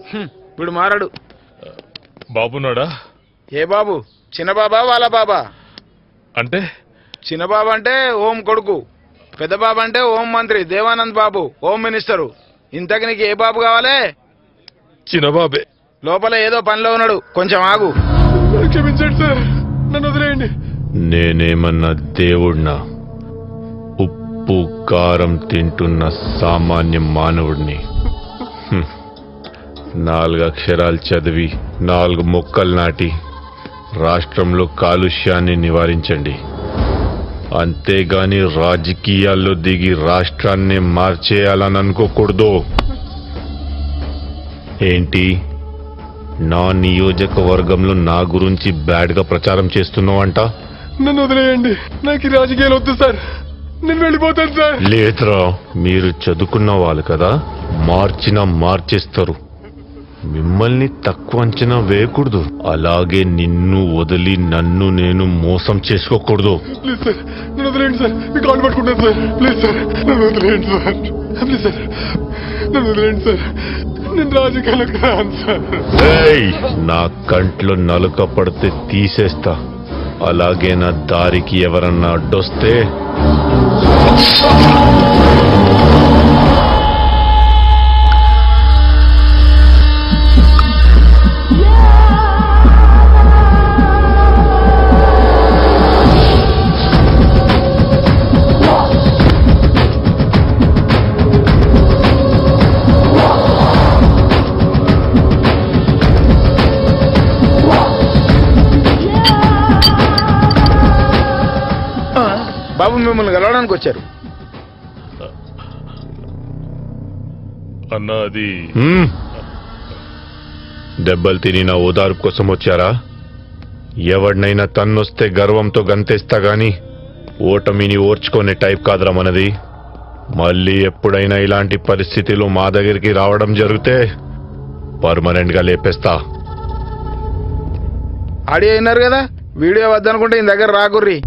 హ్మ్, వీడు మారడు బాబున్నాడా ఏ బాబు చిన్న బాబా వాళ్ళ బాబా అంటే చిన్న బాబు అంటే హోం కొడుకు పెద్ద బాబు అంటే హోం మంత్రి దేవానంద్ బాబు హోమ్ మినిస్టరు ఇంతకు నీకు ఏ బాబు కావాలే చిన్నబాబే లోపల ఏదో పనిలో ఉన్నాడు కొంచెం ఆగు క్షమించండి సార్ నన్ను వదిలేయండి నేనేమన్నా దేవుడినా ఉప్పు కారం తింటున్న సామాన్య మానవుడిని హ్మ్. నాలుగు అక్షరాలు చదివి నాలుగు మొక్కలు నాటి రాష్ట్రంలో కాలుష్యాన్ని నివారించండి అంతేగాని రాజకీయాల్లో దిగి రాష్ట్రాన్ని మార్చేయాలని అనుకోకూడదు ఏంటి నా నియోజకవర్గంలో నా గురించి బ్యాడ్గా ప్రచారం చేస్తున్నావంట నన్ను వదిలేయండి నాకు ఈ రాజకీయాలు వద్దు సార్ నేను వెళ్ళిపోతాను సార్ లేదురా మీరు చదువుకున్న వాళ్ళు కదా మార్చినా మార్చేస్తారు మిమ్మల్ని తక్కువ అంచనా వేయకూడదు అలాగే నిన్ను వదిలి నన్ను నేను మోసం చేసుకోకూడదు ప్లీజ్ సార్ నన్ను వదిలేయండి సార్ మీ కాల్ పట్టుకుంటాను సార్ ప్లీజ్ సార్ నన్ను వదిలేయండి సార్ ప్లీజ్ సార్ నన్ను వదిలేయండి సార్ నేను రాజకీయాలకు రాను సార్ ఏయ్! నా కంట్లో నలుక పడితే తీసేస్తా అలాగే నా దారికి ఎవరన్నా అడ్డొస్తే బాబు మిమ్మల్ని కలవడానికి వచ్చారు అన్న అది హ్మ్? దెబ్బలు తిని నా ఓదార్పు కోసం వచ్చారా ఎవడినైనా తన్నొస్తే గర్వంతో గంతేస్తా గాని ఓటమిని ఓర్చుకునే టైప్ కాదురా మనది మళ్ళీ ఎప్పుడైనా ఇలాంటి పరిస్థితిలో మా దగ్గరికి రావడం జరిగితే పర్మనెంట్ గా లేపేస్తా ఆడియో విన్నారు కదా వీడియో వద్దనుకుంటే ఈయన దగ్గర రాకుర్రి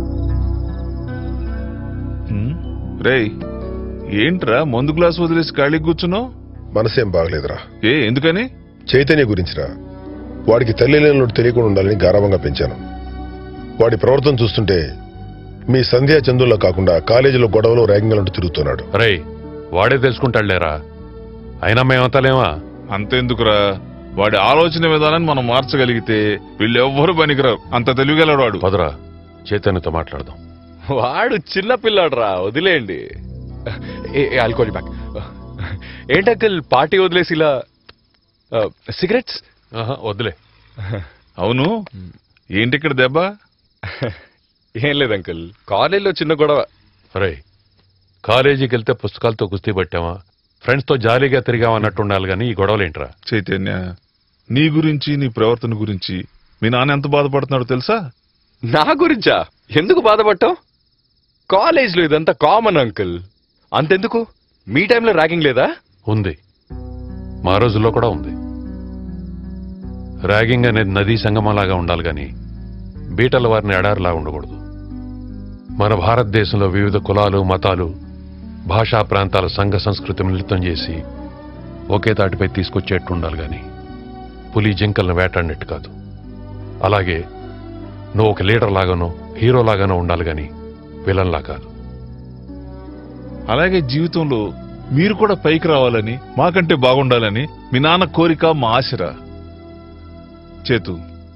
రేయ్ ఏంట్రా మందు గ్లాస్ వదిలేసి ఖాళీ కూర్చున్నావు మనసేం బాగలేదురా ఏ ఎందుకని చైతన్య గురించిరా వాడికి తల్లి లేనుడు తెలియకుండా ఉండాలని గారవంగా పెంచాను వాడి ప్రవర్తన చూస్తుంటే మీ సంధ్యా చందుల్లో కాకుండా కాలేజీలో గొడవలు ర్యాగింగ్లంటూ తిరుగుతున్నాడు రే వాడే తెలుసుకుంటాడు లేరా అయినా మేమంతలేమా అంతెందుకురా వాడి ఆలోచన విధానాన్ని మనం మార్చగలిగితే వీళ్ళెవ్వరూ పనికిరారు అంత తెలివిగలడు వాడు పదరా చైతన్యతో మాట్లాడదాం వాడు చిన్న పిల్లాడురా వదిలేయండి ఆల్కోహల్ బ్యాక్ ఏంటి అంకుల్ పార్టీ వదిలేసి ఇలా సిగరెట్స్ ఆహా, వద్దులే అవును ఏంటి ఇక్కడ దెబ్బ ఏం లేదు అంకుల్ కాలేజీలో చిన్న గొడవ రే కాలేజీకి వెళ్తే పుస్తకాలతో కుస్తీ పట్టామా ఫ్రెండ్స్తో జాలీగా తిరిగామా అన్నట్టు ఉండాలి కానీ ఈ గొడవలేంట్రా చైతన్య నీ గురించి నీ ప్రవర్తన గురించి మీ నాన్న ఎంత బాధపడుతున్నాడో తెలుసా నా గురించా ఎందుకు బాధపడటం కాలేజ్లో ఇదంతా కామన్ అంకుల్ అంతెందుకు మీ టైంలో ర్యాగింగ్ లేదా ఉంది మా రోజుల్లో కూడా ఉంది ర్యాగింగ్ అనేది నదీ సంగమంలాగా ఉండాలి కానీ బీటల వారిని ఎడారిలా ఉండకూడదు మన భారతదేశంలో వివిధ కులాలు మతాలు భాషా ప్రాంతాల సంఘ సంస్కృతి మిళితం చేసి ఒకే తాటిపై తీసుకొచ్చేట్టు ఉండాలి కానీ పులి జింకలను వేటాడినట్టు కాదు అలాగే నువ్వు ఒక లీడర్ లాగానో హీరో లాగానో ఉండాలి కానీ విలన్లా కాదు అలాగే జీవితంలో మీరు కూడా పైకి రావాలని మాకంటే బాగుండాలని మీ నాన్న కోరిక మా ఆశరా చేతు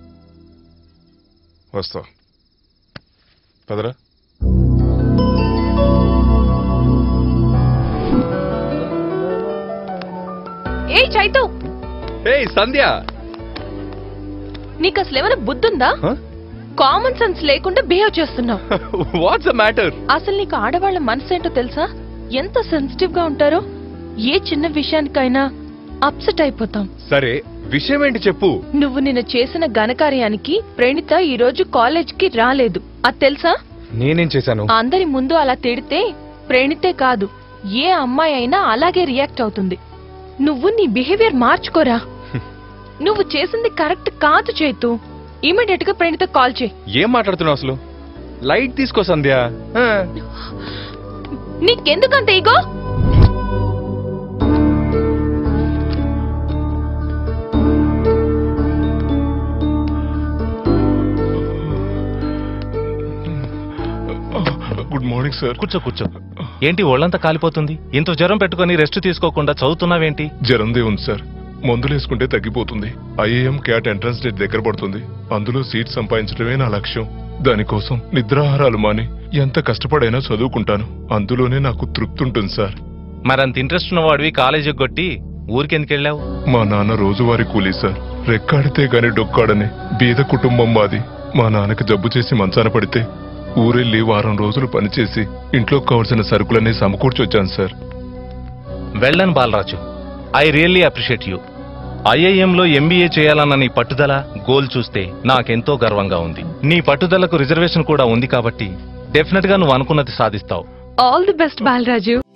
వస్తా పదరా ఏ చైతు ఏయ్ సంధ్య నీకు అసలు ఏమైనా బుద్ధుందా కామన్ సెన్స్ లేకుండా బిహేవ్ చేస్తున్నావు వాట్స్ ద మ్యాటర్ అసలు నీకు ఆడవాళ్ళ మనసు ఏంటో తెలుసా ఎంత సెన్సిటివ్ గా ఉంటారో ఏ చిన్న విషయానికైనా అప్సెట్ అయిపోతాం సరే విషయం ఏంటి చెప్పు నువ్వు నిన్న చేసిన ఘనకార్యానికి ప్రణిత ఈ రోజు కాలేజ్ కి రాలేదు అది తెలుసా నేనేం చేశాను అందరి ముందు అలా తిడితే ప్రణితే కాదు ఏ అమ్మాయి అయినా అలాగే రియాక్ట్ అవుతుంది నువ్వు నీ బిహేవియర్ మార్చుకోరా నువ్వు చేసింది కరెక్ట్ కాదు చేతు ఇమీడియట్ గా ప్రణిత కాల్ చేయి ఏం మాట్లాడుతున్నావు అసలు లైట్ తీసుకో సంధ్య ఆ. నీకెందుకంత ఈగో మార్నింగ్ సార్ కూర్చో కూర్చో ఏంటి ఒళ్ళంతా కాలిపోతుంది ఇంత జ్వరం పెట్టుకొని రెస్ట్ తీసుకోకుండా చదువుతున్నావేంటి జ్వరందే ఉంది సార్ మందులు వేసుకుంటే తగ్గిపోతుంది ఐఏఎం క్యాట్ ఎంట్రన్స్ డేట్ దగ్గర పడుతుంది అందులో సీట్ సంపాదించడమే నా లక్ష్యం దానికోసం నిద్రాహారాలు మాని ఎంత కష్టపడైనా చదువుకుంటాను అందులోనే నాకు తృప్తి ఉంటుంది సార్ మరంత ఇంట్రెస్ట్ ఉన్నవాడివి కాలేజీకి కొట్టి ఊరికెందుకు వెళ్ళావు మా నాన్న రోజువారీ కూలీ సార్ రెక్కాడితే గాని డొక్కాడని బీద కుటుంబం మాది మా నాన్నకి జబ్బు చేసి మంచాన పడితే ఊరెళ్ళి వారం రోజులు పనిచేసి ఇంట్లో కావలసిన సరుకులన్నీ సమకూర్చొచ్చాను సార్ వెళ్ళను Balaraju I really appreciate you ఐఐఎంలో ఎంబీఏ చేయాలన్న నీ పట్టుదల గోల్ చూస్తే నాకెంతో గర్వంగా ఉంది నీ పట్టుదలకు రిజర్వేషన్ కూడా ఉంది కాబట్టి డెఫినెట్ గా నువ్వు అనుకున్నది సాధిస్తావు ఆల్ ది బెస్ట్ బాలరాజు